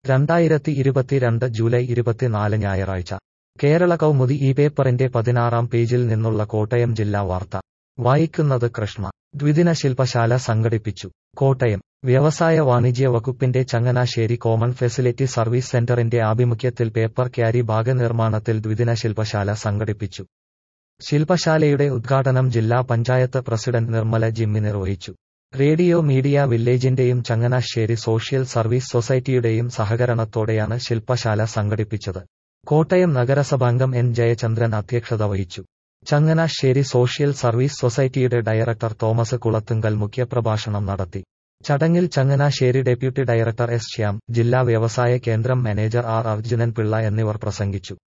രണ്ടായിരത്തി ഇരുപത്തിരണ്ട് ജൂലൈ ഇരുപത്തിനാല് ഞായറാഴ്ച കേരള കൗമുദി ഈ പേപ്പറിന്റെ പതിനാറാം പേജിൽ നിന്നുള്ള കോട്ടയം ജില്ലാ വാർത്ത വായിക്കുന്നത് കൃഷ്ണ ദ്വിദിന ശില്പശാല സംഘടിപ്പിച്ചു കോട്ടയം വ്യവസായ വാണിജ്യ വകുപ്പിന്റെ ചങ്ങനാശ്ശേരി കോമൺ ഫെസിലിറ്റി സർവീസ് സെന്ററിന്റെ ആഭിമുഖ്യത്തിൽ പേപ്പർ ക്യാരി ബാഗ് നിർമ്മാണത്തിൽ ദ്വിദിന ശില്പശാല സംഘടിപ്പിച്ചു ശില്പശാലയുടെ ഉദ്ഘാടനം ജില്ലാ പഞ്ചായത്ത് പ്രസിഡന്റ് നിർമ്മല ജിമ്മി നിർവഹിച്ചു റേഡിയോ മീഡിയ വില്ലേജിന്റെയും ചങ്ങനാശ്ശേരി സോഷ്യൽ സർവീസ് സൊസൈറ്റിയുടെയും സഹകരണത്തോടെയാണ് ശില്പശാല സംഘടിപ്പിച്ചത് കോട്ടയം നഗരസഭാംഗം എൻ ജയചന്ദ്രൻ അധ്യക്ഷത വഹിച്ചു ചങ്ങനാശ്ശേരി സോഷ്യൽ സർവീസ് സൊസൈറ്റിയുടെ ഡയറക്ടർ തോമസ് കുളത്തുങ്കൽ മുഖ്യപ്രഭാഷണം നടത്തി ചടങ്ങിൽ Changanassery deputy director S Shyam ജില്ലാ വ്യവസായ കേന്ദ്രം മാനേജർ ആർ അർജുനൻ പിള്ള എന്നിവർ പ്രസംഗിച്ചു